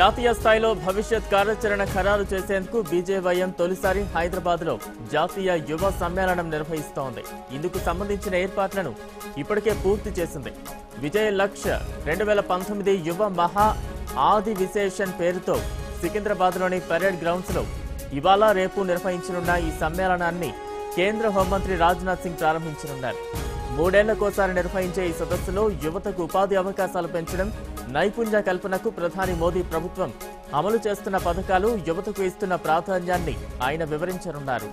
జాతీయ స్థాయిలో భవిష్యత్ కార్యాచరణ ఖరారు చేసేందుకు బీజేవైఎం తొలిసారి హైదరాబాద్ లో జాతీయ యువ సమ్మేళనం నిర్వహిస్తోంది ఇందుకు సంబంధించిన ఏర్పాట్లను ఇప్పటికే పూర్తి చేసింది విజయ లక్ష్య రెండు వేల పంతొమ్మిది యువ మహా ఆది విశేషన్ పేరుతో సికింద్రాబాద్ లోని పరేడ్ గ్రౌండ్స్ లో ఇవాళ రేపు నిర్వహించనున్న ఈ సమ్మేళనాన్ని కేంద్ర హోంమంత్రి రాజ్నాథ్ సింగ్ ప్రారంభించనున్నారు మూడేళ్లకోసారి నిర్వహించే ఈ సదస్సులో యువతకు ఉపాధి అవకాశాలు పెంచడం నైపుణ్య కల్పనకు ప్రధాని మోదీ ప్రభుత్వం అమలు చేస్తున్న పథకాలు యువతకు ఇస్తున్న ప్రాధాన్యాన్ని ఆయన వివరించనున్నారు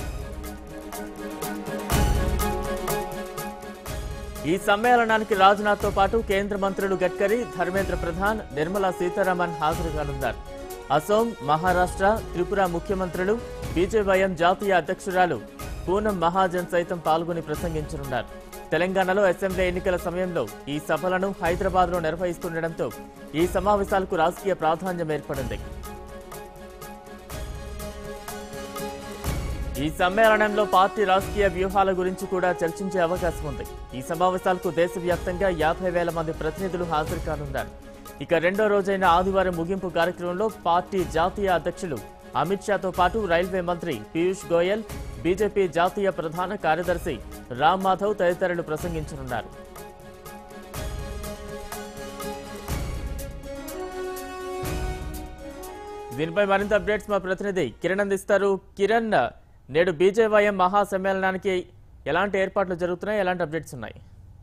ఈ సమ్మేళనానికి రాజ్నాథ్ తో పాటు కేంద్ర మంత్రులు గడ్కరీ ధర్మేంద్ర ప్రధాన్ నిర్మలా సీతారామన్ హాజరు కానున్నారు అసోం మహారాష్ట్ర త్రిపుర ముఖ్యమంత్రులు బీజేవైఎం జాతీయ అధ్యక్షురాలు పూనం మహాజన్ సైతం పాల్గొని ప్రసంగించనున్నారు తెలంగాణలో అసెంబ్లీ ఎన్నికల సమయంలో ఈ సభలను హైదరాబాద్ లో నిర్వహిస్తుండటంతో ఈ సమావేశాలకు రాజకీయ ప్రాధాన్యం ఏర్పడింది ఈ సమ్మేళనంలో పార్టీ రాజకీయ వ్యూహాల గురించి కూడా చర్చించే అవకాశం ఉంది ఈ సమావేశాలకు దేశవ్యాప్తంగా యాభై వేల మంది ప్రతినిధులు హాజరు కానున్నారు ఇక రెండో రోజైన ఆదివారం ముగింపు కార్యక్రమంలో పార్టీ జాతీయ అధ్యక్షులు అమిత్ షాతో పాటు రైల్వే మంత్రి పీయూష్ గోయల్ బీజేపీ జాతీయ ప్రధాన కార్యదర్శి రామ్ మాధవ్ తదితరులు ప్రసంగించనున్నారు దీనిపై మరింత అప్డేట్స్ మా ప్రతినిధి కిరణ్ అందిస్తారు కిరణ్ నేడు బీజేవైఎం మహాసమ్మేళనానికి ఎలాంటి ఏర్పాట్లు జరుగుతున్నాయి ఎలాంటి అప్డేట్స్ ఉన్నాయి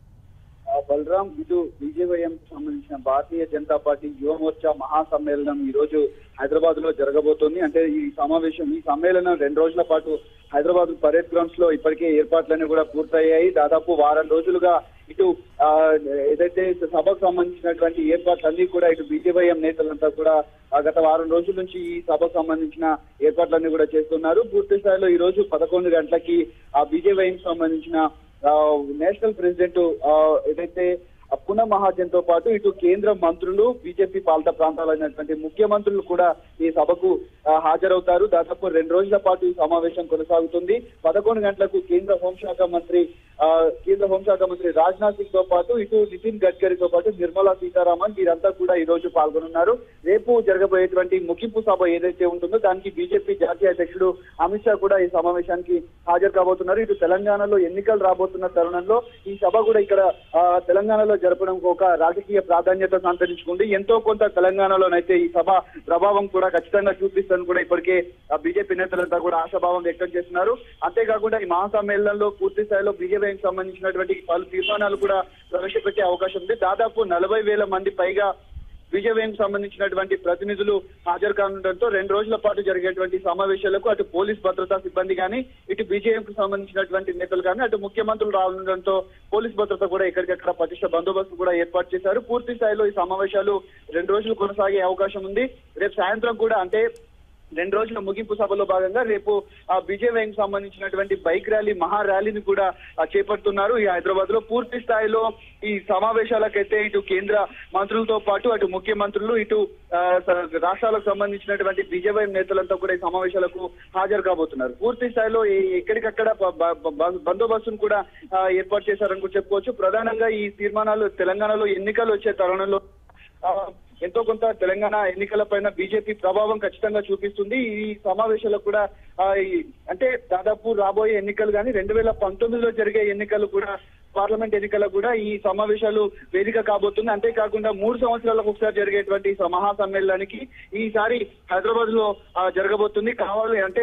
ఆ బలరాం ఇటు బీజేవైఎం సంబంధించిన భారతీయ జనతా పార్టీ యువ మోర్చా మహాసమ్మేళనం ఈ రోజు హైదరాబాద్ లో జరగబోతోంది అంటే ఈ సమావేశం ఈ సమ్మేళనం రెండు రోజుల పాటు హైదరాబాద్ పరేడ్ గ్రౌండ్స్ లో ఇప్పటికే ఏర్పాట్లన్నీ కూడా పూర్తయ్యాయి దాదాపు వారం రోజులుగా ఇటు ఆ, ఏదైతే సభకు సంబంధించినటువంటి ఏర్పాట్లన్నీ కూడా ఇటు బీజేవైఎం నేతలంతా కూడా ఆ, గత వారం రోజుల నుంచి ఈ సభకు సంబంధించిన ఏర్పాట్లన్నీ కూడా చేస్తున్నారు పూర్తి స్థాయిలో ఈ రోజు పదకొండు గంటలకి ఆ బీజేవైఎం సంబంధించిన ఆ, నేషనల్ ప్రెసిడెంట్ ఆ, ఏదైతే పునః మహాజన్ తో పాటు ఇటు కేంద్ర మంత్రులు బీజేపీ పాలిత ప్రాంతాలైనటువంటి ముఖ్యమంత్రులు కూడా ఈ సభకు ఆ, హాజరవుతారు దాదాపు రెండు రోజుల పాటు ఈ సమావేశం కొనసాగుతుంది పదకొండు గంటలకు కేంద్ర హోంశాఖ మంత్రి ఆ, కేంద్ర హోంశాఖ మంత్రి రాజ్నాథ్ సింగ్ తో పాటు ఇటు నితిన్ గడ్కరీతో పాటు నిర్మలా సీతారామన్ వీరంతా కూడా ఈ రోజు పాల్గొనున్నారు రేపు జరగబోయేటువంటి ముగింపు సభ ఏదైతే ఉంటుందో దానికి బీజేపీ జాతీయ అధ్యక్షుడు అమిత్ షా కూడా ఈ సమావేశానికి హాజరు కాబోతున్నారు ఇటు తెలంగాణలో ఎన్నికలు రాబోతున్న తరుణంలో ఈ సభ కూడా ఇక్కడ ఆ, తెలంగాణలో జరపడం ఒక రాజకీయ ప్రాధాన్యత సంతరించుకుంది ఎంతో కొంత తెలంగాణలోనైతే ఈ సభ ప్రభావం కూడా ఖచ్చితంగా చూపిస్తుందని కూడా ఇప్పటికే బీజేపీ నేతలంతా కూడా ఆశాభావం వ్యక్తం చేస్తున్నారు అంతేకాకుండా ఈ మహాసమ్మేళనంలో పూర్తి స్థాయిలో బీజేపీకి సంబంధించినటువంటి పలు తీర్మానాలు కూడా ప్రవేశపెట్టే అవకాశం ఉంది దాదాపు నలభై వేల మంది పైగా బీజేపీకి సంబంధించినటువంటి ప్రతినిధులు హాజరు కానుండటంతో రెండు రోజుల పాటు జరిగేటువంటి సమావేశాలకు అటు పోలీస్ భద్రతా సిబ్బంది కానీ ఇటు బీజేపీకి సంబంధించినటువంటి నేతలు కానీ అటు ముఖ్యమంత్రులు రానుండటంతో పోలీస్ భద్రత కూడా ఎక్కడికెక్కడ పటిష్ట బందోబస్తు కూడా ఏర్పాటు చేశారు పూర్తి స్థాయిలో ఈ సమావేశాలు రెండు రోజులు కొనసాగే అవకాశం ఉంది రేపు సాయంత్రం కూడా అంటే రెండు రోజుల ముగింపు సభలో భాగంగా రేపు ఆ బీజేపీకి సంబంధించినటువంటి బైక్ ర్యాలీ మహా ర్యాలీని కూడా ఆ, చేపడుతున్నారు ఈ హైదరాబాద్ లో పూర్తి స్థాయిలో ఈ సమావేశాలకైతే ఇటు కేంద్ర మంత్రులతో పాటు అటు ముఖ్యమంత్రులు ఇటు ఆ, స- రాష్ట్రాలకు సంబంధించినటువంటి బీజేపీ నేతలంతా కూడా ఈ సమావేశాలకు హాజరు కాబోతున్నారు పూర్తి స్థాయిలో ఈ- ఎక్కడికక్కడ బ- బ- బ- బందోబస్తును కూడా ఆ, ఏర్పాటు చేశారని కూడా చెప్పుకోవచ్చు ప్రధానంగా ఈ తీర్మానాలు తెలంగాణలో ఎన్నికలు వచ్చే తరుణంలో ఆ, ఎంతో కొంత తెలంగాణ ఎన్నికల పైన బీజేపీ ప్రభావం ఖచ్చితంగా చూపిస్తుంది ఈ సమావేశాలకు కూడా ఆ, ఈ- అంటే దాదాపు రాబోయే ఎన్నికలు కానీ రెండు వేల పంతొమ్మిదిలో జరిగే ఎన్నికలు కూడా పార్లమెంట్ ఎన్నికలకు కూడా ఈ సమావేశాలు వేదిక కాబోతుంది అంతేకాకుండా మూడు సంవత్సరాలకు ఒకసారి జరిగేటువంటి ఈ మహా సమ్మేళనానికి ఈసారి హైదరాబాద్ లో ఆ, జరగబోతుంది కావాలి అంటే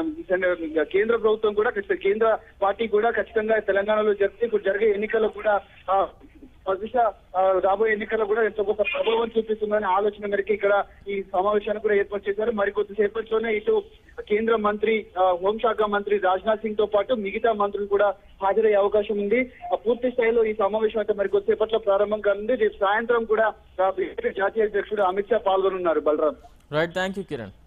ప- కేంద్ర ప్రభుత్వం కూడా ఖచ్చితంగా- కేంద్ర పార్టీ కూడా ఖచ్చితంగా తెలంగాణలో జరిగితే ఇప్పుడు జరిగే ఎన్నికల్లో కూడా ఆ, బహుశా ఆ, రాబోయే ఎన్నికల్లో కూడా ఎంతో గొప్ప ప్రభావం చూపిస్తుందనే ఆలోచన మేరకు ఇక్కడ ఈ సమావేశాన్ని కూడా ఏర్పాటు చేశారు మరికొద్ది సేపట్లోనే ఇటు కేంద్ర మంత్రి ఆ, హోంశాఖ మంత్రి రాజ్నాథ్ సింగ్ తో పాటు మిగతా మంత్రులు కూడా హాజరయ్యే అవకాశం ఉంది ఆ, పూర్తి స్థాయిలో ఈ సమావేశం అయితే మరి కొద్దిసేపట్లో ప్రారంభం కానుంది రేపు సాయంత్రం కూడా ఆ, బీజేపీ జాతీయ అధ్యక్షుడు అమిత్ షా పాల్గొనున్నారు Balaram right thank you Kiran